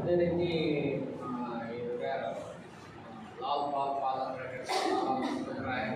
ಅದೇ ರೀತಿ ಆ, ಇವ್ರು ಯಾರು? ಲಾಲ್ ಪಾಲ್ ಪಾಲ್ ಅಂತ ಹೇಳ್ತಾರೆ. ಲಾಲ್ ರಾಯ್.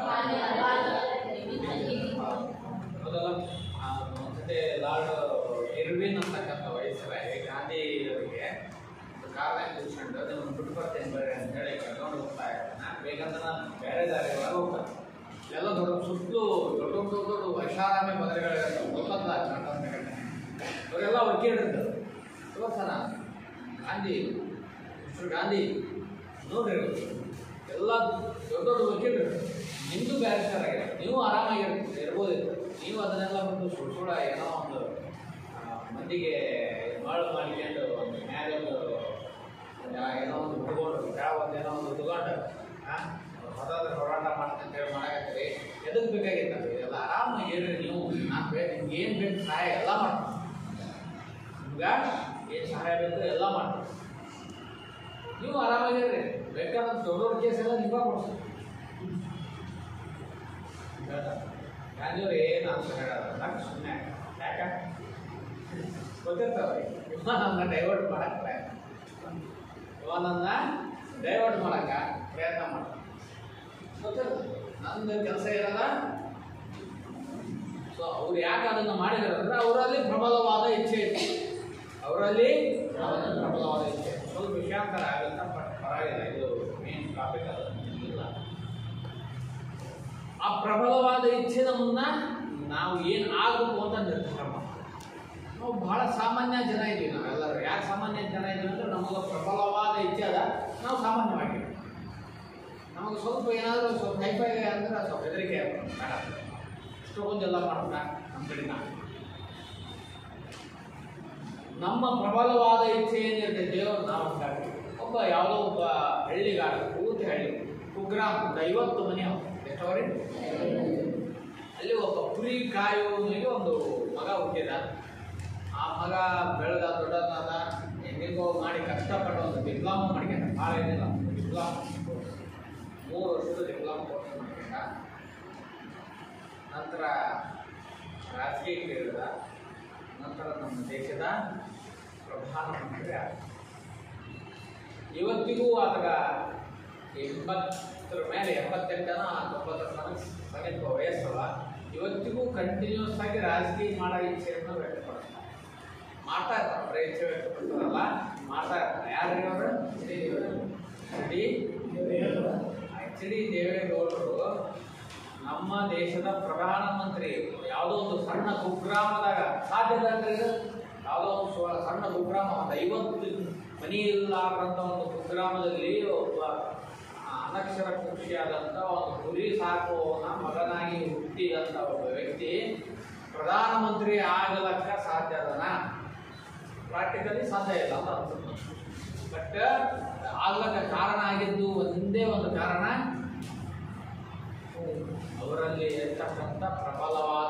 ಹೌದಲ್ಲ ಆ, ಒಂದ್ಸತಿ ಲಾರ್ಡ್ ಇರ್ವಿನ್ ಅಂತಕ್ಕಂಥ ವಯಸ್ಸರಾಗಿ ಗಾಂಧಿಯವರಿಗೆ ಒಂದು ಕಾರ್ನಾಗ ಕೂತ್ಕೊಂಡು ನಿಮ್ಮನ್ನು ಬಿಟ್ಟು ಬರ್ತೇನೆ ಬರ್ರಿ ಅಂತ ಹೇಳಿ ಕರ್ಕೊಂಡು ಹೋಗ್ತಾ ಇದ್ದಾನೆ ಬೇಕಂದ್ರೆ ನಾನು ಬೇರೆ ದಾರಿ ಒಳಗೆ ಹೋಗ್ತಾನೆ ಎಲ್ಲ ದೊಡ್ಡ ಸುತ್ತಲೂ ದೊಡ್ಡ ದೊಡ್ಡ ದೊಡ್ಡ ದೊಡ್ಡ ಐಷಾರಾಮಿ ಮದುವೆಗಳಿರ್ತಾವೆ ಗೊತ್ತಲ್ಲ ಅಂತ ಅವರೆಲ್ಲ ವಕೀಲರಿರ್ತಾರೆ ಇವತ್ತನ ಗಾಂಧಿ ಮಿಸ್ಟರ್ ಗಾಂಧಿ ನೋಡ್ರಿ ಇವ್ರು. ಎಲ್ಲ ದೊಡ್ಡ ದೊಡ್ಡ ವಕೀಲರು ನಿಮ್ಮದು ಬ್ಯಾರಿಸ್ಟರ್ ಆಗಿದೆ ನೀವು ಆರಾಮಾಗಿರ್ತೀರಿ ಇರ್ಬೋದಿತ್ತು ನೀವು ಅದನ್ನೆಲ್ಲ ಬಿಟ್ಟು ಸುಳ್ಳು ಸುಳ್ಳ ಏನೋ ಒಂದು ಆ, ಮಂದಿಗೆ ಬಾಳು ಮಾಡ್ಕೊಂಡು ಒಂದು ನ್ಯಾಯ ಒಂದು ಯಾ- ಏನೋ ಒಂದು ಹುಡುಗೋಡು ಯಾವ ಒಂದು ಏನೋ ಒಂದು ಹುಡುಗಾಟ ಹಾಂ ಹೊರದ ಹೋರಾಟ ಮಾಡ್ತೀನಿ ಅಂತ ಹೇಳಿ ಮಾಡಕತ್ತೀರಿ ಎದಕ್ಕೆ ಬೇಕಾಗಿತ್ತು ಇದೆಲ್ಲ ಆರಾಮಾಗಿ ಇರ್ರಿ ನೀವು ನಾನು ಬೇಕು ನಿಮ್ಗೆ ಏನು ಬೇಕು ಸಹಾಯ ಎಲ್ಲ ಮಾಡ್ತೀನಿ ನಿಮ್ಗೆ ಏನು ಸಹಾಯ ಬೇಕು ಎಲ್ಲ ಮಾಡ್ತೀನಿ ನೀವು ಆರಾಮಾಗಿರ್ರಿ ಬೇಕಾದ್ರೆ ದೊಡ್ಡ ದೊಡ್ಡ ಕೇಸ್ ಎಲ್ಲ ನಿಮ್ಗೆ ಕೊಡ್ತೀನಿ ಗಾಂಧಿಯವ್ರು ಏನು ಅಂತ ಹೇಳೋದಲ್ಲ ಸುಮ್ಮನೆ ಯಾಕ ಗೊತ್ತಿರ್ತಾವೆ ಇವನನ್ನ ಡೈವರ್ಟ್ ಮಾಡಕ್ಕೆ ಪ್ರಯತ್ನ ಇವನನ್ನ ಡೈವರ್ಟ್ ಮಾಡಕ್ಕೆ ಪ್ರಯತ್ನ ಮಾಡ್ತಾನೆ ಗೊತ್ತಿರ್ತದೆ ನಂದು ಕೆಲಸ ಇರಲ್ಲ ಸೊ ಅವ್ರು ಯಾಕೆ ಅದನ್ನು ಮಾಡಿದಾರೆ ಅಂದ್ರೆ ಅವರಲ್ಲಿ ಪ್ರಬಲವಾದ ಇಚ್ಛೆ ಇತ್ತು ಅವರಲ್ಲಿ ಪ್ರಬಲವಾದ ಇಚ್ಛೆ ಸ್ವಲ್ಪ ವಿಷಯಾಂತರ ಆಗುತ್ತೆ ಬಟ್ ಪರವಾಗಿಲ್ಲ ಇದು ಮೇನ್ ಟಾಪಿಕ್ ಅದು ಇಲ್ಲ ಆ ಪ್ರಬಲವಾದ ಇಚ್ಛೆ ನಮ್ಮನ್ನ ನಾವು ಏನು ಆಗಬೇಕು ಅಂತ ನಿರ್ಧಾರ ಮಾಡ್ತೀವಿ ನಾವು ಬಹಳ ಸಾಮಾನ್ಯ ಜನ ಇದ್ದೀವಿ ನಾವೆಲ್ಲರೂ ಯಾಕೆ ಸಾಮಾನ್ಯ ಜನ ಇದ್ದೀವಿ ಅಂದ್ರೆ ನಮಗೆ ಪ್ರಬಲವಾದ ಇಚ್ಛೆ ಅದ ನಾವು ಸಾಮಾನ್ಯವಾಗಿ ನಮಗೆ ಸ್ವಲ್ಪ ಏನಾದರೂ ಸ್ವಲ್ಪ ಹೈಫೈ ಅಂದ್ರೆ ಸ್ವಲ್ಪ ಹೆದರಿಕೆ ಬೇಡ ಇಷ್ಟೊಂದೆಲ್ಲ ಮಾಡೋಣ ನಮ್ಮ ಕಡೆ ನಾವು ನಮ್ಮ ಪ್ರಬಲವಾದ ಇಚ್ಛೆ ಏನಿರ್ತೈತೆಯೋ ನಾವು ಹಂಗಾಗ್ತೀವಿ. ಒಬ್ಬ ಯಾವುದೋ ಒಬ್ಬ ಹಳ್ಳಿಗಾರ ಪೂರ್ತಿ ಹಳ್ಳಿ ಕುಗ್ರಾಮ್ ಒಂದು ಐವತ್ತು ಮನೆ ಅವ ಎಷ್ಟವ್ರಿ ಅಲ್ಲಿ ಒಬ್ಬ ಕುರಿ ಕಾಯುವವನಿಗೆ ಒಂದು ಮಗ ಹುಟ್ಟಿದ ಆ ಮಗ ಬೆಳೆದ ದೊಡ್ಡದಾದ ಹೆಂಗೆಂಗೋ ಮಾಡಿ ಕಷ್ಟಪಟ್ಟು ಒಂದು ಡಿಪ್ಲೊಮಾ ಮಾಡ್ಕೊಂಡ ಭಾಳ ಏನಿಲ್ಲ ಡಿಪ್ಲೊಮಾ ಮೂರು ವರ್ಷದ ಡಿಪ್ಲೊಮಾ ಕೋರ್ಸ್ ಮಾಡ್ಕೊಂಡ ನಂತರ ರಾಜಕೀಯಕ್ಕೆ ಇಳಿದ ನಂತರ ನಮ್ಮ ದೇಶದ ಪ್ರಧಾನಮಂತ್ರಿ ಆದ ಇವತ್ತಿಗೂ ಆತಗ ಎಂಬತ್ತರ ಮೇಲೆ ಎಂಬತ್ತೆಂಟನ ತೊಂಬತ್ತರ ತನಕ ಸಮೀಪ ವಯಸ್ಸಲ್ಲ ಇವತ್ತಿಗೂ ಕಂಟಿನ್ಯೂಸ್ ಆಗಿ ರಾಜಕೀಯ ಮಾಡೋ ಇಚ್ಛೆಯನ್ನು ವ್ಯಕ್ತಪಡಿಸ್ತಾರೆ ಮಾಡ್ತಾ ಇರ್ತಾರೆ ಅವರ ಇಚ್ಛೆ ವ್ಯಕ್ತಪಡಿಸ್ತಾರಲ್ಲ ಮಾಡ್ತಾ ಇರ್ತಾರೆ ಯಾರು ಅವರು ಎಚ್ ಡಿ ಎಚ್ ಡಿ ದೇವೇಗೌಡರು ನಮ್ಮ ದೇಶದ ಪ್ರಧಾನಮಂತ್ರಿ ಯಾವುದೋ ಒಂದು ಸಣ್ಣ ಕುಗ್ರಾಮದಾಗ ಸಾಧ್ಯದ ಅಂದ್ರೆ ಇದು ಯಾವುದೋ ಒಂದು ಸ್ವ- ಸಣ್ಣ ಕುಗ್ರಾಮ ಒಂದು ಐವತ್ತು ಮನಿ ಇಲ್ಲಾರಂತ ಒಂದು ಕುಗ್ರಾಮದಲ್ಲಿ ಒಬ್ಬ ಆ, ಅನಕ್ಷರ ಕುಕ್ಷಿಯಾದಂಥ ಒಂದು ಕುರಿ ಸಾಕುವವನ ಮಗನಾಗಿ ಹುಟ್ಟಿದಂಥ ಒಬ್ಬ ವ್ಯಕ್ತಿ ಪ್ರಧಾನಮಂತ್ರಿ ಆಗಲಕ್ಕ ಸಾಧ್ಯ ಅದನ ಪ್ರಾಕ್ಟಿಕಲಿ ಸಾಧ್ಯ ಇಲ್ಲ ಅಂತ ಅನ್ಸುತ್ತೆ ಬಟ್ ಆಗ್ಲಕ್ಕ ಕಾರಣ ಆಗಿದ್ದು ಒಂದೇ ಒಂದು ಕಾರಣ ಅವರಲ್ಲಿ ಇರ್ತಕ್ಕಂಥ ಪ್ರಬಲವಾದ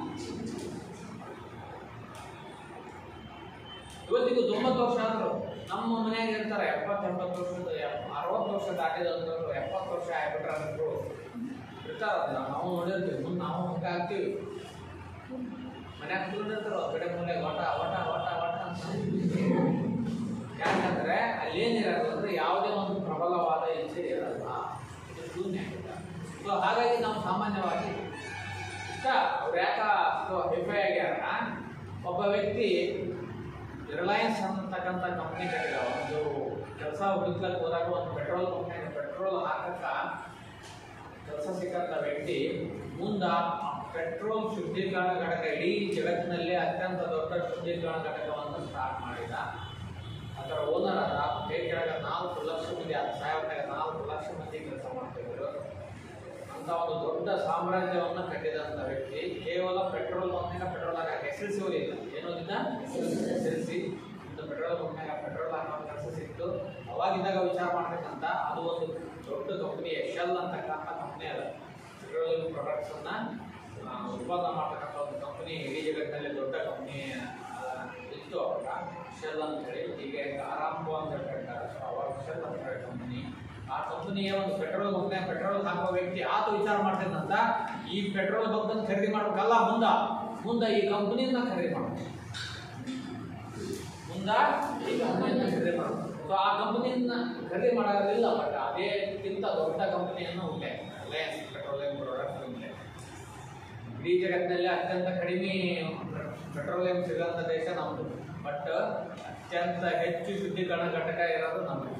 ಇವತ್ತಿಗೂ ತೊಂಬತ್ತು ವರ್ಷ ಆದ್ರು ನಮ್ಮ ಮನೆಯಾಗ ಇರ್ತಾರೆ ಎಪ್ಪತ್ತು ಎಂಬತ್ತು ವರ್ಷದ ಎಪ್- ಅರವತ್ತು ವರ್ಷ ದಾಟಿದಂಥವ್ರು ಎಪ್ಪತ್ತು ವರ್ಷ ಆಗ್ಬಿಟ್ರೆ ಅಂದ್ರು ಇರ್ತಾರಲ್ಲ ನಾವು ನೋಡಿರ್ತೀವಿ ಮುಂದೆ ನಾವು ಹಂಗೆ ಆಗ್ತೀವಿ ಮನ್ಯಾಗ ಕುತ್ಕೊಂಡಿರ್ತಾರ ಕಡೆ ಮೂಲೆ ಒಟ ಒಟ ಒಟ ಒಟ ಅಂತ ಯಾಕಂದ್ರೆ ಅಲ್ಲೇನಿರೋದು ಅಂದ್ರೆ ಯಾವುದೇ ಒಂದು ಪ್ರಬಲವಾದ ಇಚ್ಛೆ ಇರಲ್ಲ ಇದು ಶೂನ್ಯ ಸೊ ಹಾಗಾಗಿ ನಾವು ಸಾಮಾನ್ಯವಾಗಿ ಇಷ್ಟ ಅವ್ರು ಯಾಕ ಅಷ್ಟು ಹೈಫೈ ಆಗ್ಯಾರ ಒಬ್ಬ ವ್ಯಕ್ತಿ ರಿಲಯನ್ಸ್ ಅಂತಕ್ಕಂಥ ಕಂಪ್ನಿ ಕಟ್ಟಿದ ಒಂದು ಕೆಲಸ ಹುಡುಕ್ಲಕ್ಕೆ ಹೋದಾಗ ಒಂದು ಪೆಟ್ರೋಲ್ ಕಂಪ್ನಿ ಪೆಟ್ರೋಲ್ ಹಾಕಕ್ಕ ಕೆಲಸ ಸಿಕ್ಕಂಥ ವ್ಯಕ್ತಿ ಮುಂದ ಆ ಪೆಟ್ರೋಲ್ ಶುದ್ಧೀಕರಣ ಘಟಕ ಇಡೀ ಜಗತ್ತಿನಲ್ಲೇ ಅತ್ಯಂತ ದೊಡ್ಡ ಶುದ್ಧೀಕರಣ ಘಟಕವನ್ನು ಸ್ಟಾರ್ಟ್ ಮಾಡಿದ ಅದರ ಓನರ್ ಅದ ಕೈ ಕೆಳಗ ನಾಲ್ಕು ಲಕ್ಷ ಮಂದಿ ಅದು ಸಾಯಬೇಕಾಗ ನಾಲ್ಕು ಲಕ್ಷ ಮಂದಿ ಕೆಲಸ ಮಾಡ್ತಿದ್ರು ಅಂತ ಒಂದು ದೊಡ್ಡ ಸಾಮ್ರಾಜ್ಯವನ್ನು ಕಟ್ಟಿದಂಥ ವ್ಯಕ್ತಿ ಕೇವಲ ಪೆಟ್ರೋಲ್ ಬಂದಾಗ ಪೆಟ್ರೋಲ್ ಹಾಕ ಎಸ್ ಎಲ್ ಸಿ ಓದಿಲ್ಲ ಏನೋದಿಲ್ಲ ಎಸ್ ಎಲ್ ಸಿ ಒಂದು ಪೆಟ್ರೋಲ್ ಬಂದಾಗ ಪೆಟ್ರೋಲ್ ಹಾಕೋ ಕೆಲಸ ಸಿಕ್ತು ಅವಾಗಿದ್ದಾಗ ವಿಚಾರ ಮಾಡ್ಬೇಕಂತ ಅದು ಒಂದು ದೊಡ್ಡ ಕಂಪನಿ ಶೆಲ್ ಅಂತಕ್ಕಂಥ ಕಂಪನಿ ಅದ ಪೆಟ್ರೋಲಿಯಂ ಪ್ರಾಡಕ್ಟ್ಸನ್ನ ಉತ್ಪಾದನೆ ಮಾಡ್ತಕ್ಕಂಥ ಒಂದು ಕಂಪನಿ ಇಡೀ ಜಗತ್ತಿನಲ್ಲಿ ದೊಡ್ಡ ಕಂಪನಿ ಇತ್ತು ಅವಾಗ ಶೆಲ್ ಅಂತ ಹೇಳಿ ಈಗ ಆರಾಂಭ ಅಂತ ಹೇಳ್ತಾರೆ ಸೊ ಅವಾಗ ಶೆಲ್ ಅಂತ ಹೇಳಿ ಕಂಪನಿ ಆ ಕಂಪನಿಯ ಒಂದು ಪೆಟ್ರೋಲ್ ಬಂಕ್ನ ಪೆಟ್ರೋಲ್ ಹಾಕೋ ವ್ಯಕ್ತಿ ಆತ ವಿಚಾರ ಮಾಡ್ತಿದ್ದಂತ ಈ ಪೆಟ್ರೋಲ್ ಬಂಕ್ ಖರೀದಿ ಮಾಡ್ಬೇಕಲ್ಲ ಮುಂದ ಮುಂದ ಈ ಕಂಪನಿಯನ್ನ ಖರೀದಿ ಮಾಡ್ಬೇಕು ಮುಂದ ಇಂದ ಈ ಕಂಪನಿಯನ್ನು ಖರೀದಿ ಮಾಡೋದು ಸೊ ಆ ಕಂಪನಿಯನ್ನ ಖರೀದಿ ಮಾಡೋದಿಲ್ಲ ಬಟ್ ಅದೇಕ್ಕಿಂತ ದೊಡ್ಡ ಕಂಪನಿಯನ್ನು ಹುಟ್ಟೆ ರಿಲಯನ್ಸ್ ಪೆಟ್ರೋಲಿಯಂ ಪ್ರಾಡಕ್ಟ್ ಲಿಮಿಟೆಡ್ ಇಡೀ ಜಗತ್ತಿನಲ್ಲಿ ಅತ್ಯಂತ ಕಡಿಮೆ ಪೆಟ್ರೋಲಿಯಂ ಸಿಗೋಂಥ ದೇಶ ನಮ್ಮದು ಬಟ್ ಅತ್ಯಂತ ಹೆಚ್ಚು ಶುದ್ಧೀಕರಣ ಘಟಕ ಇರೋದು ನಮ್ಮದು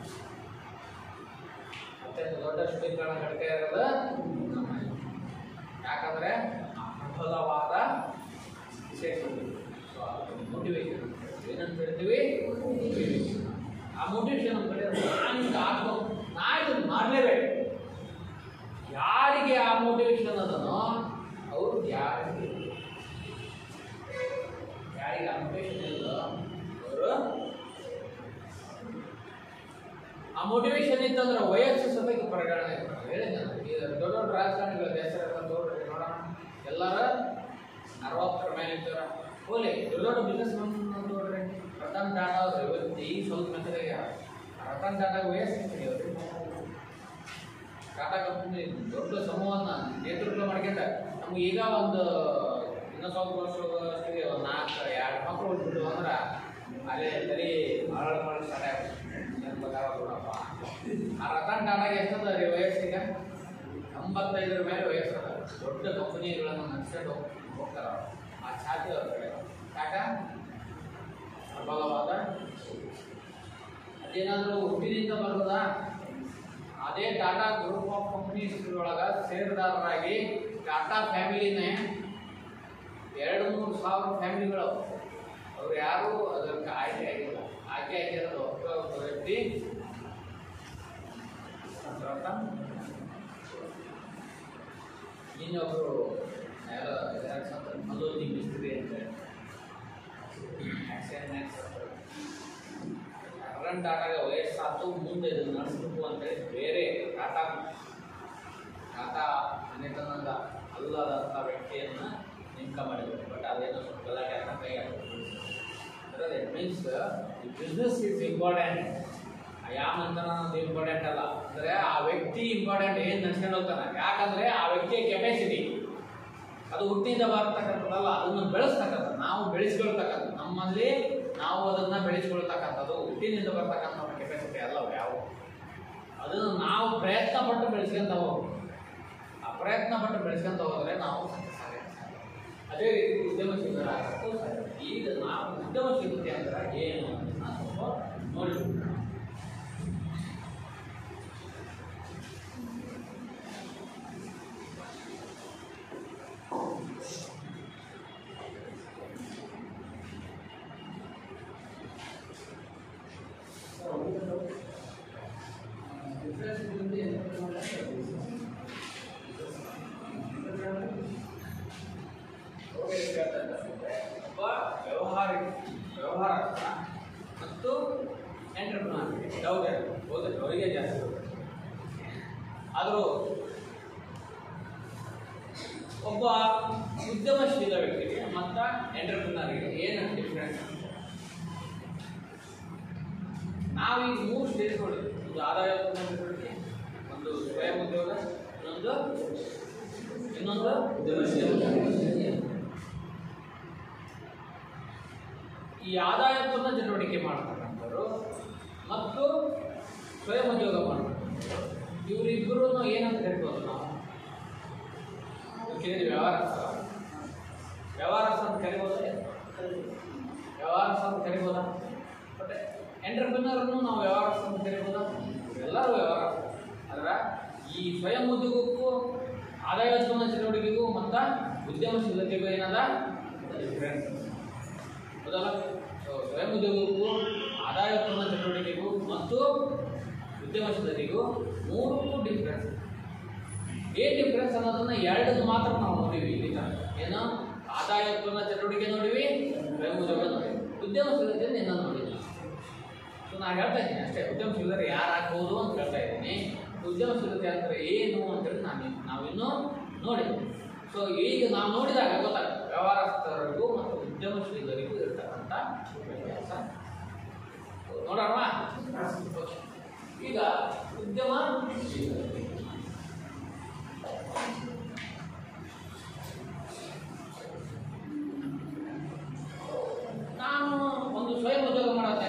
ಅತ್ಯಂತ ದೊಡ್ಡ ಶುದ್ಧೀಕರಣ ಘಟಕ ಇರೋದು ನಮ್ಮಲ್ಲಿ ಯಾಕಂದ್ರೆ ಆ ಪ್ರಬಲವಾದ ವಿಶೇಷ ಮೋಟಿವೇಶನ್ ಏನಂತ ಹೇಳ್ತೀವಿ Motivation. ಆ ಮೋಟಿವೇಶನ್ ಅಂತ ಹೇಳಿದ್ರೆ ನಾನು ಇದು ಆಗ್ಬೇಕು ನಾ ಇದನ್ನ ಮಾಡಲೇಬೇಕು ಯಾರಿಗೆ ಆ ಮೋಟಿವೇಶನ್ ಅದನೋ ಅವರು ಯಾರಿಗೆ ಯಾರಿಗೆ ಆ ಮೋಟಿವೇಶನ್ ಇಲ್ಲ ಅವರು ಆ ಮೋಟಿವೇಶನ್ ಇತ್ತಂದ್ರೆ ವಯಸ್ಸು ಸಮೇತ ಪರಿಗಣನೆ ಇರ್ತದೆ. ಹೇಳಿದ್ದೆ ನಾನು. ಈಗ ದೊಡ್ಡ ದೊಡ್ಡ ರಾಜಕಾರಣಿಗಳ ಹೆಸರು ನೋಡ್ರಿ ನೋಡೋಣ ಎಲ್ಲರ ಅರವತ್ತರ ಮೇಲೆ ಇದ್ದಾರ ಹೋಲಿ ದೊಡ್ಡ ದೊಡ್ಡ ಬಿಸ್ನೆಸ್ ನೋಡ್ರಿ ರತನ್ ಟಾಟಾ ಅವ್ರು ಇವತ್ತು ಈಗ ಸ್ವಲ್ಪ ಮೆತ್ತಗೆ ರತನ್ ಟಾಟಾ ವಯಸ್ಸು ಎಷ್ಟಿದೆ ಅವ್ರಿಗೆ? ಟಾಟಾ ಕಂಪನಿ ದೊಡ್ಡ ಸಮೂಹವನ್ನ ನೇತೃತ್ವ ಮಾಡ್ಕೊಂಡ ನಮ್ಗೆ ಈಗ ಒಂದು ಇನ್ನೂ ಸ್ವಲ್ಪ ವರ್ಷದಷ್ಟಿಗೆ ಒಂದು ನಾಲ್ಕು ಎರಡು ಮಕ್ಕಳು ಹುಟ್ಬಿಟ್ಟು ಅಂದ್ರೆ ಅಲ್ಲೇ ತಲೆ ಹಾಳು ಮಾಡಿ ಸ್ಟಾರ್ಟ್ ಆಗ್ಬಿಟ್ಟು ನೆನಪಾಗ ಬಿಡಪ್ಪ ಆ ರತನ್ ಟಾಟಾಗೆ ಎಷ್ಟದ ರೀ ವಯಸ್ಸಿಗೆ ಎಂಬತ್ತೈದರ ಮೇಲೆ ವಯಸ್ಸು ಅದ. ದೊಡ್ಡ ಕಂಪನಿಗಳನ್ನು ನಡೆಸ್ಕೊಂಡು ಹೋಗ್ತಾರ ಅವ್ರು. ಆ ಛಾತಿ ಅವ್ರ ಕಡೆ ಯಾಕ ಪ್ರಬಲವಾದ ಅದೇನಾದರೂ ಹುಟ್ಟಿನಿಂದ ಬರೋದಾ ಅದೇ ಟಾಟಾ ಗ್ರೂಪ್ ಆಫ್ ಕಂಪನೀಸ್ ಒಳಗ ಷೇರುದಾರರಾಗಿ ಟಾಟಾ ಫ್ಯಾಮಿಲಿನೇ ಎರಡು ಮೂರು ಸಾವಿರ ಫ್ಯಾಮಿಲಿಗಳು ಅವ್ರು ಯಾರು ಅದಕ್ಕೆ ಆಯ್ಕೆ ಆಗಿಲ್ಲ ಆಯ್ಕೆ ಆಗಿರೋದು ಒಬ್ಬ ಒಬ್ಬ ವ್ಯಕ್ತಿ ರತನ್ ಇನ್ನೊಬ್ಬರು ಯಾರೋ ಯಾರು ಸಂತ ಮಲ್ಲೋಜಿ ಮಿಸ್ತ್ರಿ ಅಂತ ಆಕ್ಸಿಡೆಂಟ್ ಆಕ್ಸಿಡೆಂಟ್ ರನ್ ಟಾಟಾಗೆ ವಯಸ್ಸಾತು ಮುಂದೆ ಇದು ನಡೆಸಬೇಕು ಅಂತೇಳಿ ಬೇರೆ ಟಾಟಾ ಟಾಟಾ ಮನೆತನದ ಅಲ್ಲದಂಥ ವ್ಯಕ್ತಿಯನ್ನು ನೇಮಕ ಮಾಡಿದ್ರು ಬಟ್ ಅದೇನೋ ಸ್ವಲ್ಪ ಗಲಾಟೆ ಅಂತ ಕೈ ಹಾಕಿದ್ರು it means business is important ಯಾವ ಮಂತನ ಅನ್ನೋದು ಇಂಪಾರ್ಟೆಂಟ್ ಅಲ್ಲ ಅಂದರೆ ಆ ವ್ಯಕ್ತಿ ಇಂಪಾರ್ಟೆಂಟ್ ಏನು ನಡ್ಸ್ಕೊಂಡು ಹೋಗ್ತಾನೆ ಯಾಕಂದ್ರೆ ಆ ವ್ಯಕ್ತಿಯ ಕೆಪಾಸಿಟಿ ಅದು ಹುಟ್ಟಿಂದ ಬರ್ತಕ್ಕಂಥದ್ದಲ್ಲ ಅದನ್ನು ಬೆಳೆಸ್ತಕ್ಕಂಥ ನಾವು ಬೆಳೆಸ್ಕೊಳ್ತಕ್ಕಂಥ ನಮ್ಮಲ್ಲಿ ನಾವು ಅದನ್ನ ಬೆಳೆಸ್ಕೊಳ್ತಕ್ಕಂಥದ್ದು ಹುಟ್ಟಿನಿಂದ ಬರ್ತಕ್ಕಂಥ ಕೆಪಾಸಿಟಿ ಅಲ್ಲ ಅವು ಯಾವುವು ಅದನ್ನು ನಾವು ಪ್ರಯತ್ನ ಪಟ್ಟು ಬೆಳೆಸ್ಕೊಂತ ಹೋಗ್ಬೇಕು ಆ ಪ್ರಯತ್ನ ಪಟ್ಟು ಬೆಳೆಸ್ಕೊಂತ ಹೋದ್ರೆ ನಾವು ಸಕ್ಸಸ್ ಆಗಕ್ಕೆ ಸಾಧ್ಯ. ಅದೇ ರೀತಿ ಉದ್ಯಮಶೀಲರ ಈಗ ನಾವು ಉದ್ಯಮಶೀಲತೆ ಅಂದ್ರೆ ಏನು ಅಂತ ನಾವು ಸ್ವಲ್ಪ ನೋಡ್ಬೇಕು ಒಬ್ಬ ವ್ಯವಹಾರಿ ವ್ಯವಹಾರಸ್ಥ ಮತ್ತು ಎಂಟರ್ಪ್ರಿನರ್ ಯಾವುದೇ ಹೌದು ಅವರಿಗೆ ಜಾಸ್ತಿ ಆದರೂ ಒಬ್ಬ ಉದ್ಯಮಶೀಲ ವ್ಯಕ್ತಿಗೆ ಮತ್ತು ಎಂಟರ್ಪ್ರಿನರ್ಗೆ ಏನು ಡಿಫ್ರೆನ್ಸ್ ನಾವೀಗ ಮೂರು ಸ್ಟೇಜ್ಗಳು ಒಂದು ಆದಾಯ ಚಟುವಟಿಕೆ ಒಂದು ಸ್ವಯಂ ಉದ್ಯೋಗ ಇನ್ನೊಂದು ಇನ್ನೊಂದು ಉದ್ಯಮಶೀಲ ಈ ಆದಾಯವನ್ನು ಚಟುವಟಿಕೆ ಮಾಡ್ತಕ್ಕಂಥವ್ರು ಮತ್ತು ಸ್ವಯಂ ಉದ್ಯೋಗ ಮಾಡ್ತಕ್ಕಂಥವ್ರು ಇವರಿಬ್ಬರು ಏನಂತ ಕರಿಬೋದು ನಾವು ಕೇಳಿದ್ವಿ ವ್ಯವಹಾರಸ್ಥ ವ್ಯವಹಾರಸ್ಥ ಅಂತ ಕರಿಬೋದೇ ವ್ಯವಹಾರಸ್ಥ ಅಂತ ಕರಿಬೋದಾ ಮತ್ತೆ ಎಂಟರ್ಪ್ರಿನರ್ನು ನಾವು ವ್ಯವಹಾರಸ್ಥ ಅಂತ ಕರಿಬೋದಾ ಎಲ್ಲರೂ ವ್ಯವಹಾರಸ್ಥ ಅಂದ್ರೆ ಈ ಸ್ವಯಂ ಉದ್ಯೋಗಕ್ಕೂ ಆದಾಯೋತ್ಪನ್ನ ಚಟುವಟಿಕೆಗೂ ಮತ್ತು ಉದ್ಯಮಶೀಲತೆಗೂ ಏನದ ಡಿಫ್ರೆನ್ಸ್ ಹೌದಲ್ಲ ಸೊ, ಸ್ವಯಂ ಉದ್ಯೋಗಕ್ಕೂ ಆದಾಯೋತ್ಪನ್ನ ಚಟುವಟಿಕೆಗೂ ಮತ್ತು ಉದ್ಯಮಶೀಲತೆಗೂ ಮೂರಕ್ಕೂ ಡಿಫ್ರೆನ್ಸ್ ಏನ್ ಡಿಫ್ರೆನ್ಸ್ ಅನ್ನೋದನ್ನ ಎರಡನ್ನು ಮಾತ್ರ ನಾವು ನೋಡಿವಿ ಇಲ್ಲಿ ತನಕ. ಏನು ಆದಾಯೋತ್ಪನ್ನ ಚಟುವಟಿಕೆ ನೋಡಿವಿ ಸ್ವಯಂ ಉದ್ಯೋಗ ನೋಡಿವಿ ಉದ್ಯಮಶೀಲತೆಯನ್ನು ಇನ್ನೂ ನೋಡಿಲ್ಲ ಸೊ ನಾನು ಹೇಳ್ತಾ ಇದ್ದೀನಿ ಅಷ್ಟೇ ಉದ್ಯಮಶೀಲರು ಯಾರು ಆಗ್ಬೋದು ಅಂತ ಹೇಳ್ತಾ ಇದ್ದೀನಿ ಉದ್ಯಮಶೀಲತೆ ಅಂದ್ರೆ ಏನು ಅಂತೇಳಿ ನಾನು ನಾವಿನ್ನೂ ನೋಡಿದ್ವಿ ಸೊ ಈಗ ನಾವು ನೋಡಿದಾಗ ಗೊತ್ತಾಗುತ್ತೆ ವ್ಯವಹಾರಸ್ಥರಿಗೂ ಮತ್ತು ಉದ್ಯಮಶೀಲರಿಗೂ ಇರ್ತಕ್ಕಂಥ ವ್ಯತ್ಯಾಸ ನೋಡೋಣ ಈಗ ಉದ್ಯಮಶೀಲತೆ ನಾನು ಒಂದು ಸ್ವಯಂ ಉದ್ಯೋಗ ಮಾಡೋ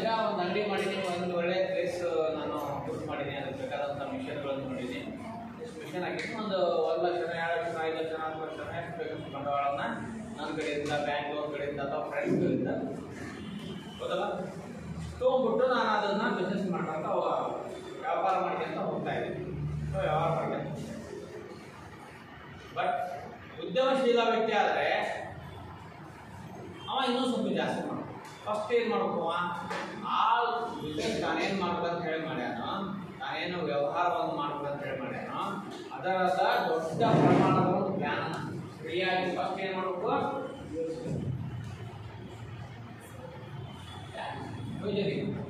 ಕಡೆಯಿಂದ ಬ್ಯಾಂಗ್ಳೂರ್ ಕಡೆಯಿಂದ ಅಥವಾ ಫ್ರೆಂಡ್ಸ್ ಕಡೆಯಿಂದ ಹೌದಲ್ಲ ತೊಗೊಂಡ್ಬಿಟ್ಟು ನಾನು ಅದನ್ನ ಬಿಸ್ನೆಸ್ ಮಾಡ್ಕೊಂತ ಅವ- ವ್ಯಾಪಾರ ಮಾಡ್ಕೊಂತ ಹೋಗ್ತಾ ಇದ್ದೀನಿ ಸೊ ವ್ಯವಹಾರ ಮಾಡ್ಕೊಂತ ಬಟ್ ಉದ್ಯಮಶೀಲ ವ್ಯಕ್ತಿ ಆದರೆ ಅವ ಇನ್ನೂ ಸ್ವಲ್ಪ ಜಾಸ್ತಿ ಮಾಡ್ಬೇಕು ಫಸ್ಟ್ ಏನು ಮಾಡ್ಬೇಕು ಅವ ಆ ಬಿಸ್ನೆಸ್ ತಾನೇನು ಮಾಡ್ಬೇಕಂತ ಹೇಳಿ ಮಾಡ್ಯಾನೋ ತಾನೇನು ವ್ಯವಹಾರವನ್ನು ಮಾಡ್ಬೇಕಂತ ಹೇಳಿ ಮಾಡ್ಯಾನೋ ಅದರದ ದೊಡ್ಡ ಪ್ರಮಾಣದ ಒಂದು ಜ್ಞಾನ ಫ್ರೀಯಾಗಿ ಫಸ್ಟ್ ಏನು ಮಾಡಬೇಕು ಯೋಜನೆ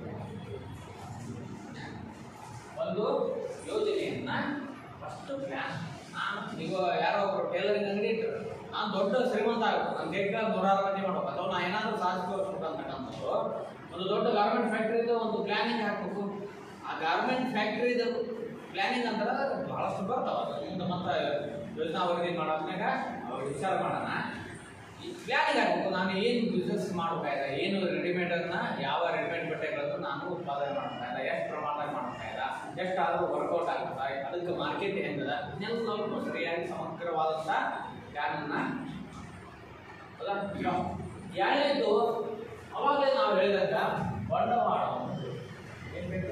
ಒಂದು ಯೋಜನೆಯನ್ನ ಫಸ್ಟ್ ಪ್ಲಾನ್ ನಾನು ಈಗ ಯಾರೋ ಒಬ್ರು ಟೈಲರಿಂಗ್ ಅಂಗಡಿ ಇಟ್ಟರು ನಾನು ದೊಡ್ಡ ಶ್ರೀಮಂತ ಆಗಬೇಕು ನನ್ನ ದೇಶ ನೂರಾರು ಮಂದಿ ಮಾಡ್ಬೇಕು ಅಥವಾ ನಾ ಏನಾದರೂ ಸಾಧಿಸಿ ತೋರಿಸ್ಬೇಕು ಅಂತಕ್ಕಂಥದ್ದು ಒಂದು ದೊಡ್ಡ ಗಾರ್ಮೆಂಟ್ ಫ್ಯಾಕ್ಟ್ರಿದು ಒಂದು ಪ್ಲಾನಿಂಗ್ ಹಾಕ್ಬೇಕು ಆ ಗಾರ್ಮೆಂಟ್ ಫ್ಯಾಕ್ಟ್ರಿದು ಪ್ಲಾನಿಂಗ್ ಅಂದ್ರೆ ಬಹಳಷ್ಟು ಬರ್ತಾವ ಅದರಿಂದ ಮತ್ತೆ ಯೋಜನಾ ವರದಿ ಮಾಡೋದ್ನಾಗ ಅವ್ರು ವಿಚಾರ ಮಾಡೋಣ ಈ ಪ್ಲಾನಿಂಗ್ ಆಗಬೇಕು ನಾನು ಏನು ಬಿಸ್ನೆಸ್ ಮಾಡಬೇಕಾಯ್ದ ಏನು ರೆಡಿಮೇಡನ್ನು ಯಾವ ರೆಡಿಮೇಡ್ ಬಟ್ಟೆಗಳನ್ನು ನಾನು ಉತ್ಪಾದನೆ ಮಾಡ್ತಾ ಇಲ್ಲ ಎಷ್ಟು ಪ್ರಮಾಣದಾಗ ಮಾಡ್ತಾ ಇಲ್ಲ ಎಷ್ಟಾದರೂ ವರ್ಕೌಟ್ ಆಗ್ತದ ಅದಕ್ಕೆ ಮಾರ್ಕೆಟ್ ಹೆಂಗದ ಎಲ್ಲವನ್ನೂ ಸರಿಯಾಗಿ ಸಮಗ್ರವಾದಂಥ ಪ್ಲಾನನ್ನು ಅಲ್ಲ ಎರಡನೇದು ಅವಾಗಲೇ ನಾವು ಹೇಳಿದಾಗ ಬಂಡವಾಳ ಏನು ಬೇಕು